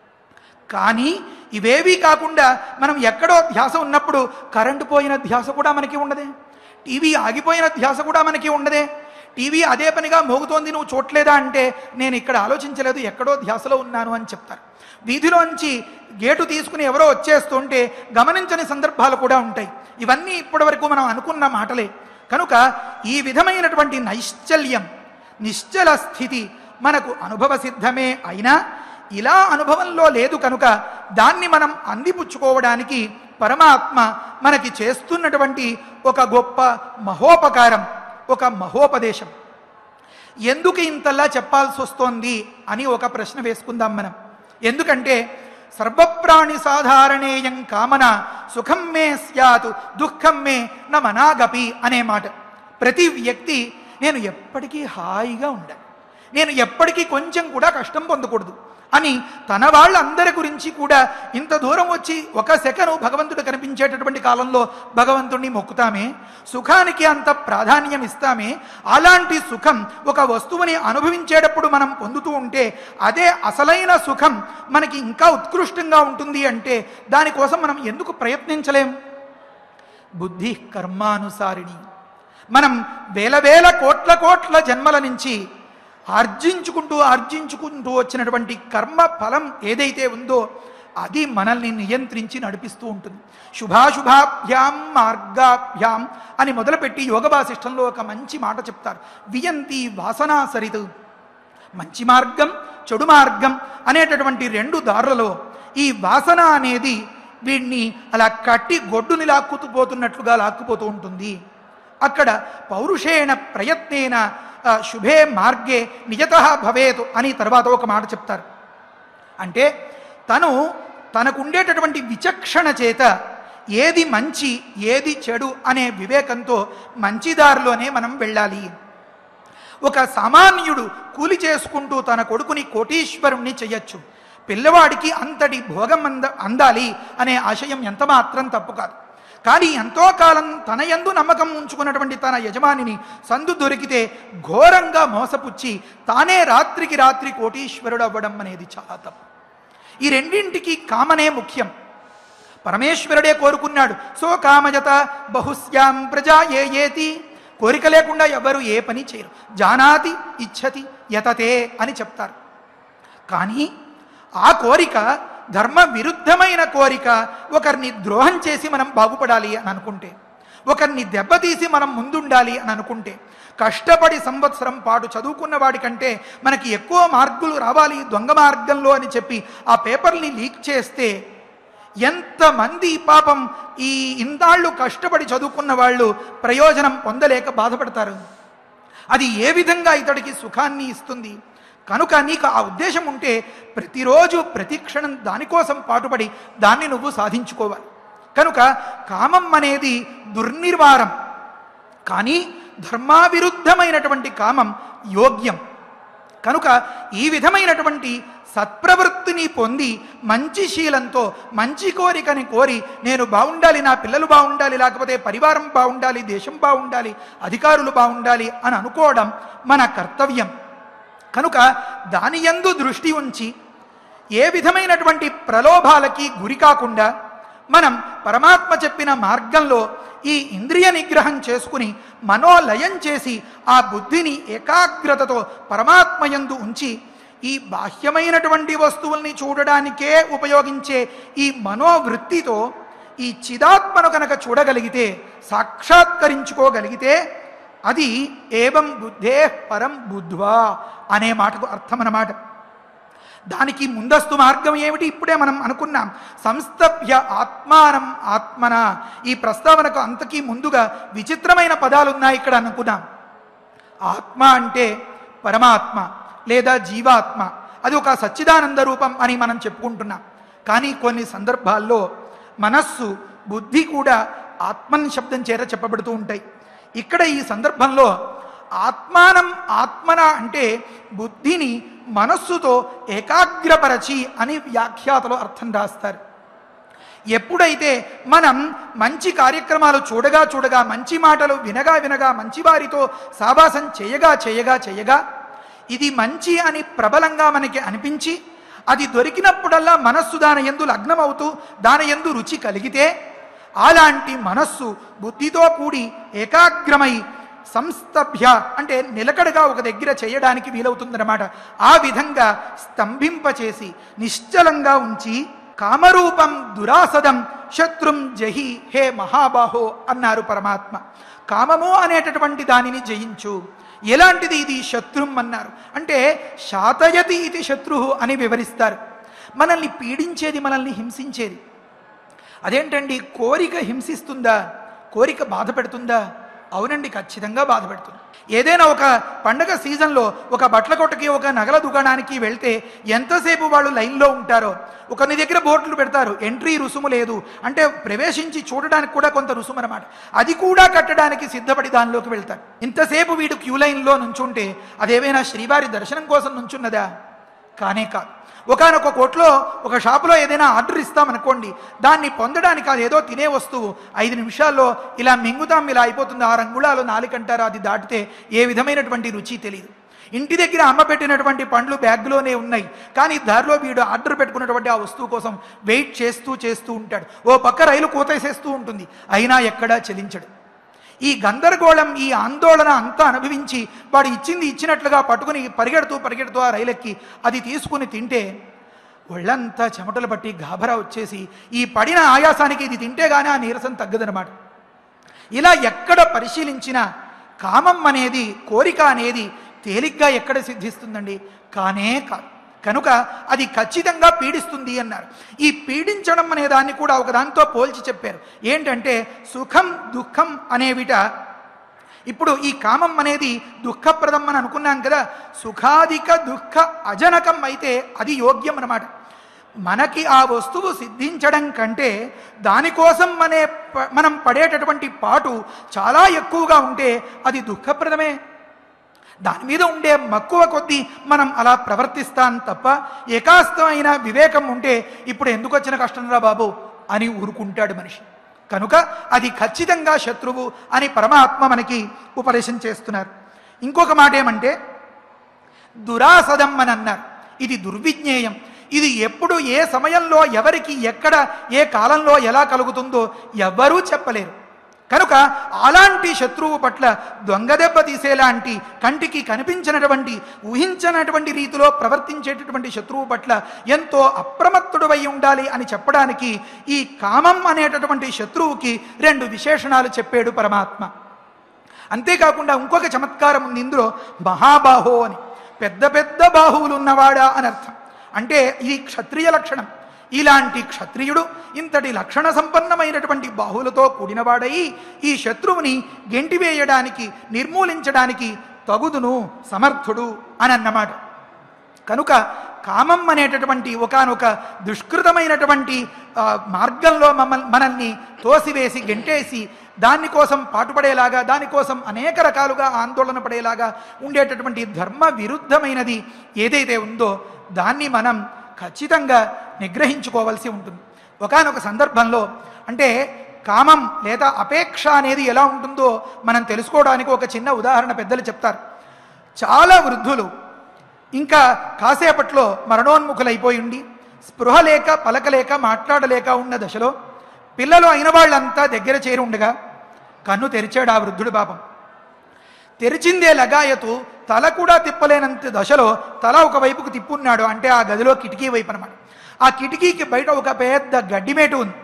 కానీ ఇవేవీ కాకుండా మనం ఎక్కడో ధ్యాస ఉన్నప్పుడు కరెంటు పోయిన ధ్యాస కూడా మనకి ఉండదే టీవీ ఆగిపోయిన ధ్యాస కూడా మనకి ఉండదే టీవీ అదే పనిగా మోగుతోంది నువ్వు చూడలేదా అంటే నేను ఇక్కడ ఆలోచించలేదు ఎక్కడో ధ్యాసలో ఉన్నాను అని చెప్తారు వీధిలోంచి గేటు తీసుకుని ఎవరో వచ్చేస్తుంటే గమనించని సందర్భాలు కూడా ఉంటాయి ఇవన్నీ ఇప్పటివరకు మనం అనుకున్న మాటలే కనుక ఈ విధమైనటువంటి నైశ్చల్యం నిశ్చల స్థితి మనకు అనుభవ సిద్ధమే అయినా ఇలా అనుభవంలో లేదు కనుక దాన్ని మనం అందిపుచ్చుకోవడానికి పరమాత్మ మనకి చేస్తున్నటువంటి ఒక గొప్ప మహోపకారం ఒక మహోపదేశం ఎందుకు ఇంతలా చెప్పాల్సి వస్తోంది అని ఒక ప్రశ్న వేసుకుందాం మనం ఎందుకంటే సర్వప్రాణి సాధారణేయం కామన సుఖం మే స్యాతు దుఃఖం మే న మనాగపి అనే మాట ప్రతి వ్యక్తి నేను ఎప్పటికీ హాయిగా ఉండాలి నేను ఎప్పటికీ కొంచెం కూడా కష్టం పొందకూడదు అని తన వాళ్ళందరి గురించి కూడా ఇంత దూరం వచ్చి ఒక సెకను భగవంతుడు కనిపించేటటువంటి కాలంలో భగవంతుణ్ణి మొక్కుతామే సుఖానికి అంత ప్రాధాన్యం ఇస్తామే అలాంటి సుఖం ఒక వస్తువుని అనుభవించేటప్పుడు మనం పొందుతూ ఉంటే అదే అసలైన సుఖం మనకి ఇంకా ఉత్కృష్టంగా ఉంటుంది అంటే దానికోసం మనం ఎందుకు ప్రయత్నించలేం బుద్ధి కర్మానుసారిణి మనం వేల వేల కోట్ల కోట్ల జన్మల నుంచి ఆర్జించుకుంటూ ఆర్జించుకుంటూ వచ్చినటువంటి కర్మ ఫలం ఏదైతే ఉందో అది మనల్ని నియంత్రించి నడిపిస్తూ ఉంటుంది శుభాశుభాభ్యాం మార్గాభ్యాం అని మొదలుపెట్టి యోగ వాసిష్టంలో ఒక మంచి మాట చెప్తారు వియంతి వాసనా సరితు మంచి మార్గం చెడు మార్గం అనేటటువంటి రెండు దారులలో ఈ వాసన అనేది వీడిని అలా కట్టి గొడ్డుని లాక్కుపోతున్నట్లుగా లాక్కుపోతూ ఉంటుంది అక్కడ పౌరుషేణ ప్రయత్నేన ఆ, శుభే మార్గే నిజత భవేతు అని తర్వాత ఒక మాట చెప్తారు అంటే తను తనకుండేటటువంటి విచక్షణ చేత ఏది మంచి ఏది చెడు అనే వివేకంతో మంచి దారిలోనే మనం వెళ్ళాలి ఒక సామాన్యుడు కూలి చేసుకుంటూ తన కొడుకుని కోటీశ్వరుణ్ణి చెయ్యొచ్చు పిల్లవాడికి అంతటి భోగం అంద అందాలి అనే ఆశయం ఎంత మాత్రం తప్పు కాదు కానీ ఎంతో కాలం తన యందు నమ్మకం ఉంచుకున్నటువంటి తన యజమానిని సందు దొరికితే ఘోరంగా మోసపుచ్చి తానే రాత్రికి రాత్రి కోటీశ్వరుడు అవ్వడం అనేది చాలా తప్పు ఈ రెండింటికి కామనే ముఖ్యం పరమేశ్వరుడే కోరుకున్నాడు సో కామజత బహుశ్యాం ప్రజా ఏ ఏతి కోరిక లేకుండా ఎవరు ఏ పని చేయరు జానాతి ఇచ్చతి యతతే అని చెప్తారు కానీ ఆ కోరిక ధర్మ విరుద్ధమైన కోరిక ఒకరిని ద్రోహం చేసి మనం బాగుపడాలి అని అనుకుంటే ఒకరిని దెబ్బతీసి మనం ముందుండాలి అని అనుకుంటే కష్టపడి సంవత్సరం పాటు చదువుకున్న వాడికంటే మనకి ఎక్కువ మార్కులు రావాలి దొంగ మార్గంలో అని చెప్పి ఆ పేపర్ని లీక్ చేస్తే ఎంతమంది పాపం ఈ ఇంతాళ్ళు కష్టపడి చదువుకున్న వాళ్ళు ప్రయోజనం పొందలేక బాధపడతారు అది ఏ విధంగా ఇతడికి సుఖాన్ని ఇస్తుంది కనుక నీకు ఆ ఉద్దేశం ఉంటే ప్రతిరోజు ప్రతి క్షణం దానికోసం పాటుపడి దాన్ని నువ్వు సాధించుకోవాలి కనుక కామం అనేది దుర్నిర్వారం కానీ ధర్మావిరుద్ధమైనటువంటి కామం యోగ్యం కనుక ఈ విధమైనటువంటి సత్ప్రవృత్తిని పొంది మంచి శీలంతో మంచి కోరికని కోరి నేను బాగుండాలి నా పిల్లలు బాగుండాలి లేకపోతే పరివారం బాగుండాలి దేశం బాగుండాలి అధికారులు బాగుండాలి అని అనుకోవడం మన కర్తవ్యం కనుక దాని యందు దృష్టి ఉంచి ఏ విధమైనటువంటి ప్రలోభాలకి గురి కాకుండా మనం పరమాత్మ చెప్పిన మార్గంలో ఈ ఇంద్రియ నిగ్రహం చేసుకుని మనోలయం చేసి ఆ బుద్ధిని ఏకాగ్రతతో పరమాత్మయందు ఉంచి ఈ బాహ్యమైనటువంటి వస్తువుల్ని చూడడానికే ఉపయోగించే ఈ మనోవృత్తితో ఈ చిదాత్మను కనుక చూడగలిగితే సాక్షాత్కరించుకోగలిగితే అది ఏవం బుద్ధే పరం బుద్ధ్వా అనే మాటకు అర్థం అన్నమాట దానికి ముందస్తు మార్గం ఏమిటి ఇప్పుడే మనం అనుకున్నాం సంస్థభ్య ఆత్మానం ఆత్మన ఈ ప్రస్తావనకు అంతకీ ముందుగా విచిత్రమైన పదాలు ఉన్నాయి ఇక్కడ అనుకున్నాం ఆత్మ అంటే పరమాత్మ లేదా జీవాత్మ అది ఒక సచ్చిదానంద రూపం అని మనం చెప్పుకుంటున్నాం కానీ కొన్ని సందర్భాల్లో మనస్సు బుద్ధి కూడా ఆత్మన్ శబ్దం చేత చెప్పబడుతూ ఉంటాయి ఇక్కడ ఈ సందర్భంలో ఆత్మానం ఆత్మన అంటే బుద్ధిని మనస్సుతో ఏకాగ్రపరచి అని వ్యాఖ్యాతలు అర్థం రాస్తారు ఎప్పుడైతే మనం మంచి కార్యక్రమాలు చూడగా చూడగా మంచి మాటలు వినగా వినగా మంచి వారితో సావాసం చేయగా చేయగా చేయగా ఇది మంచి అని ప్రబలంగా మనకి అనిపించి అది దొరికినప్పుడల్లా మనస్సు దాని ఎందు లగ్నమవుతూ దాని ఎందు రుచి కలిగితే అలాంటి మనస్సు బుద్ధితో కూడి ఏకాగ్రమై సంస్తభ్య అంటే నిలకడగా ఒక దగ్గర చేయడానికి వీలవుతుందన్నమాట ఆ విధంగా స్తంభింపచేసి నిశ్చలంగా ఉంచి కామరూపం దురాసదం శత్రుం జహి హే మహాబాహో అన్నారు పరమాత్మ కామము అనేటటువంటి దానిని జయించు ఎలాంటిది ఇది శత్రుం అన్నారు అంటే శాతయతి ఇది శత్రు అని వివరిస్తారు మనల్ని పీడించేది మనల్ని హింసించేది అదేంటండి కోరిక హింసిస్తుందా కోరిక బాధ పెడుతుందా అవునండి ఖచ్చితంగా బాధ పెడుతుంది ఏదైనా ఒక పండగ సీజన్లో ఒక బట్టల కొట్టకి ఒక నగల దుకాణానికి వెళ్తే ఎంతసేపు వాళ్ళు లైన్లో ఉంటారో ఒకరి దగ్గర బోర్డులు పెడతారు ఎంట్రీ రుసుము లేదు అంటే ప్రవేశించి చూడడానికి కూడా కొంత రుసుము అనమాట అది కూడా కట్టడానికి సిద్ధపడి దానిలోకి వెళ్తారు ఇంతసేపు వీడు క్యూ లైన్లో నుంచుంటే అదేమైనా శ్రీవారి దర్శనం కోసం నుంచున్నదా కానే కాదు ఒకనొక కోట్లో ఒక షాపులో ఏదైనా ఆర్డర్ ఇస్తామనుకోండి దాన్ని పొందడానికి అది ఏదో తినే వస్తువు ఐదు నిమిషాల్లో ఇలా మింగుతాం ఇలా అయిపోతుంది ఆ రంగుళాలు నాలుకంటారా అది దాటితే ఏ విధమైనటువంటి రుచి తెలియదు ఇంటి దగ్గర అమ్మ పెట్టినటువంటి పండ్లు బ్యాగ్లోనే ఉన్నాయి కానీ దారిలో వీడు ఆర్డర్ పెట్టుకున్నటువంటి ఆ వస్తువు కోసం వెయిట్ చేస్తూ చేస్తూ ఉంటాడు ఓ పక్క రైలు కూతేసేస్తూ ఉంటుంది అయినా ఎక్కడా చెలించడు ఈ గందరగోళం ఈ ఆందోళన అంతా అనుభవించి వాడు ఇచ్చింది ఇచ్చినట్లుగా పట్టుకుని పరిగెడుతూ పరిగెడుతూ ఆ రైలెక్కి అది తీసుకుని తింటే ఒళ్ళంతా చెమటలు పట్టి గాభరా వచ్చేసి ఈ పడిన ఆయాసానికి ఇది తింటే గానీ ఆ నీరసం తగ్గదనమాట ఇలా ఎక్కడ పరిశీలించినా కామం అనేది కోరిక అనేది తేలిగ్గా ఎక్కడ సిద్ధిస్తుందండి కానే కాదు కనుక అది ఖచ్చితంగా పీడిస్తుంది అన్నారు ఈ పీడించడం అనే దాన్ని కూడా ఒక దాంతో పోల్చి చెప్పారు ఏంటంటే సుఖం దుఃఖం అనేవిట ఇప్పుడు ఈ కామం అనేది దుఃఖప్రదం అని అనుకున్నాం కదా సుఖాధిక దుఃఖ అజనకం అయితే అది యోగ్యం అన్నమాట మనకి ఆ వస్తువు సిద్ధించడం కంటే దానికోసం మనే ప- మనం పడేటటువంటి పాటు చాలా ఎక్కువగా ఉంటే అది దుఃఖప్రదమే దాని మీద ఉండే మక్కువ కొద్దీ మనం అలా ప్రవర్తిస్తాం తప్ప ఏకాస్తమైన వివేకం ఉంటే ఇప్పుడు ఎందుకు వచ్చిన కష్టం రా బాబు అని ఊరుకుంటాడు మనిషి కనుక అది ఖచ్చితంగా శత్రువు అని పరమాత్మ మనకి ఉపదేశం చేస్తున్నారు ఇంకొక మాట ఏమంటే దురాసదం అని అన్నారు ఇది దుర్విజ్ఞేయం ఇది ఎప్పుడు ఏ సమయంలో ఎవరికి ఎక్కడ ఏ కాలంలో ఎలా కలుగుతుందో ఎవ్వరూ చెప్పలేరు కనుక అలాంటి శత్రువు పట్ల దొంగదెబ్బ తీసేలాంటి కంటికి కనిపించినటువంటి ఊహించనటువంటి రీతిలో ప్రవర్తించేటటువంటి శత్రువు పట్ల ఎంతో అప్రమత్తుడవై ఉండాలి అని చెప్పడానికి ఈ కామం అనేటటువంటి శత్రువుకి రెండు విశేషణాలు చెప్పాడు పరమాత్మ అంతేకాకుండా ఇంకొక చమత్కారం ఉంది ఇందులో మహాబాహో అని పెద్ద పెద్ద బాహువులు ఉన్నవాడా అని అర్థం అంటే ఇది క్షత్రియ లక్షణం ఇలాంటి క్షత్రియుడు ఇంతటి లక్షణ సంపన్నమైనటువంటి బాహువులతో కూడినవాడై ఈ శత్రువుని గెంటివేయడానికి నిర్మూలించడానికి తగుదును సమర్థుడు అని అన్నమాట కనుక కామం అనేటటువంటి ఒకానొక దుష్కృతమైనటువంటి ఆ, మార్గంలో మమ్మల్ని మనల్ని తోసివేసి గెంటేసి దానికోసం పాటుపడేలాగా దానికోసం అనేక రకాలుగా ఆందోళన పడేలాగా ఉండేటటువంటి ధర్మ విరుద్ధమైనది ఏదైతే ఉందో దాన్ని మనం ఖచ్చితంగా నిగ్రహించుకోవాల్సి ఉంటుంది ఒకానొక సందర్భంలో అంటే కామం లేదా అపేక్ష అనేది ఎలా ఉంటుందో మనం తెలుసుకోవడానికి ఒక చిన్న ఉదాహరణ పెద్దలు చెప్తారు చాలా వృద్ధులు ఇంకా కాసేపట్లో మరణోన్ముఖులైపోయి ఉండి స్పృహ లేక పలకలేక మాట్లాడలేక ఉన్న దశలో పిల్లలు అయిన వాళ్ళంతా దగ్గర చేరి ఉండగా కన్ను తెరిచాడు ఆ వృద్ధుడు పాపం తెరిచిందే లగాయతు తల కూడా తిప్పలేనంత దశలో తల ఒక వైపుకు తిప్పున్నాడు అంటే ఆ గదిలో కిటికీ వైపు అనమాట ఆ కిటికీకి బయట ఒక పెద్ద గడ్డిమేటు ఉంది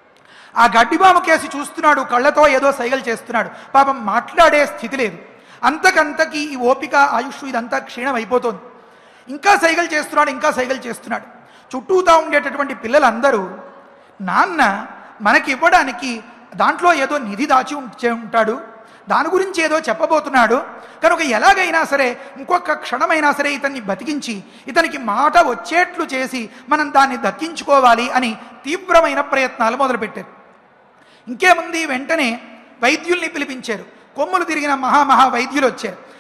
ఆ గడ్డిబాము కేసి చూస్తున్నాడు కళ్ళతో ఏదో సైగలు చేస్తున్నాడు పాపం మాట్లాడే స్థితి లేదు అంతకంతకి ఈ ఓపిక ఆయుష్ ఇదంతా క్షీణం అయిపోతుంది ఇంకా సైగలు చేస్తున్నాడు ఇంకా సైగలు చేస్తున్నాడు చుట్టూతా ఉండేటటువంటి పిల్లలందరూ నాన్న మనకి ఇవ్వడానికి దాంట్లో ఏదో నిధి దాచి ఉంచే ఉంటాడు దాని గురించి ఏదో చెప్పబోతున్నాడు కనుక ఎలాగైనా సరే ఇంకొక క్షణమైనా సరే ఇతన్ని బతికించి ఇతనికి మాట వచ్చేట్లు చేసి మనం దాన్ని దక్కించుకోవాలి అని తీవ్రమైన ప్రయత్నాలు మొదలుపెట్టారు ఇంకేముంది వెంటనే వైద్యుల్ని పిలిపించారు కొమ్ములు తిరిగిన మహామహా వైద్యులు వచ్చారు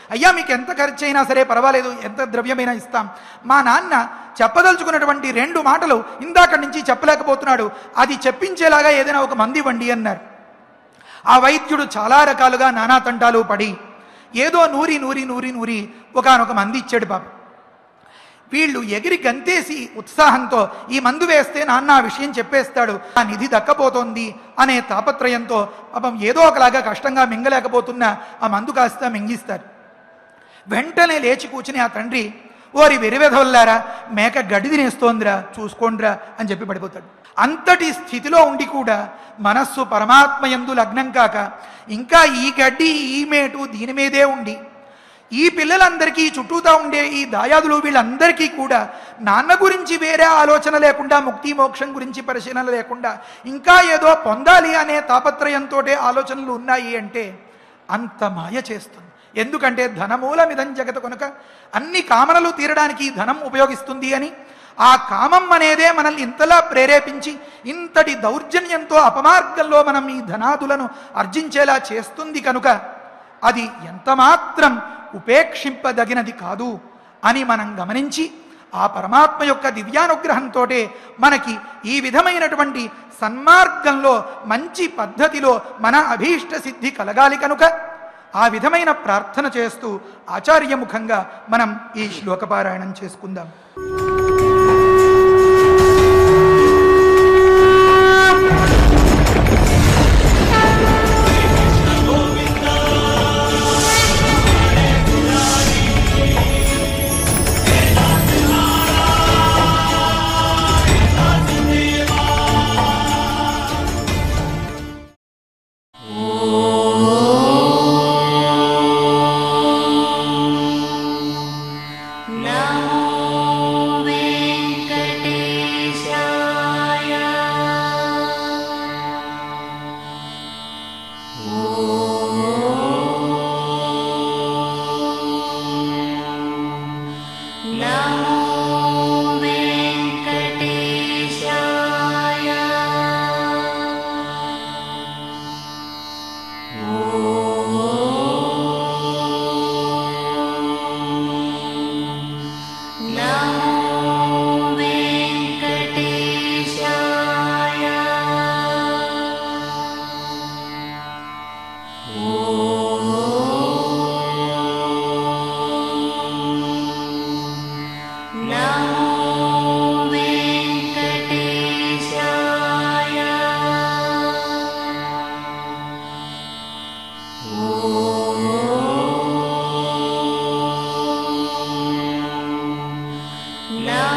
అయ్యా మీకు ఎంత ఖర్చు అయినా సరే పర్వాలేదు ఎంత ద్రవ్యమైనా ఇస్తాం మా నాన్న చెప్పదలుచుకున్నటువంటి రెండు మాటలు ఇందాక నుంచి చెప్పలేకపోతున్నాడు అది చెప్పించేలాగా ఏదైనా ఒక మంది ఇవ్వండి అన్నారు ఆ వైద్యుడు చాలా రకాలుగా నానా తంటాలు పడి ఏదో నూరి నూరి నూరి నూరి ఒకనొక మంది ఇచ్చాడు పాపం వీళ్ళు ఎగిరి గంతేసి ఉత్సాహంతో ఈ మందు వేస్తే నాన్న ఆ విషయం చెప్పేస్తాడు ఆ నిధి దక్కపోతోంది అనే తాపత్రయంతో పాపం ఏదో ఒకలాగా కష్టంగా మింగలేకపోతున్న ఆ మందు కాస్త మింగిస్తారు వెంటనే లేచి కూర్చుని ఆ తండ్రి ఓరి వెరివెధవల్లారా మేక గడ్డి తినేస్తోందిరా చూసుకోండిరా అని చెప్పి పడిపోతాడు అంతటి స్థితిలో ఉండి కూడా మనస్సు పరమాత్మయందు లగ్నం కాక ఇంకా ఈ గడ్డి ఈ మేటు దీని మీదే ఉండి ఈ పిల్లలందరికీ చుట్టూతా ఉండే ఈ దాయాదులు వీళ్ళందరికీ కూడా నాన్న గురించి వేరే ఆలోచన లేకుండా ముక్తి మోక్షం గురించి పరిశీలన లేకుండా ఇంకా ఏదో పొందాలి అనే తాపత్రయంతో ఆలోచనలు ఉన్నాయి అంటే అంత మాయ చేస్తుంది ఎందుకంటే ధనమూలమిదం జగత కనుక అన్ని కామనలు తీరడానికి ఈ ధనం ఉపయోగిస్తుంది అని ఆ కామం అనేదే మనల్ని ఇంతలా ప్రేరేపించి ఇంతటి దౌర్జన్యంతో అపమార్గంలో మనం ఈ ధనాదులను అర్జించేలా చేస్తుంది కనుక అది ఎంతమాత్రం ఉపేక్షింపదగినది కాదు అని మనం గమనించి ఆ పరమాత్మ యొక్క దివ్యానుగ్రహంతో మనకి ఈ విధమైనటువంటి సన్మార్గంలో మంచి పద్ధతిలో మన అభీష్ట సిద్ధి కలగాలి కనుక ఆ విధమైన ప్రార్థన చేస్తూ ఆచార్యముఖంగా మనం ఈ శ్లోకపారాయణం చేసుకుందాం नमो वेङ्कटेशाय नमो वेङ्कटेशाय नमो वेङ्कटेशाय नमो वेङ्कटेशाय नमो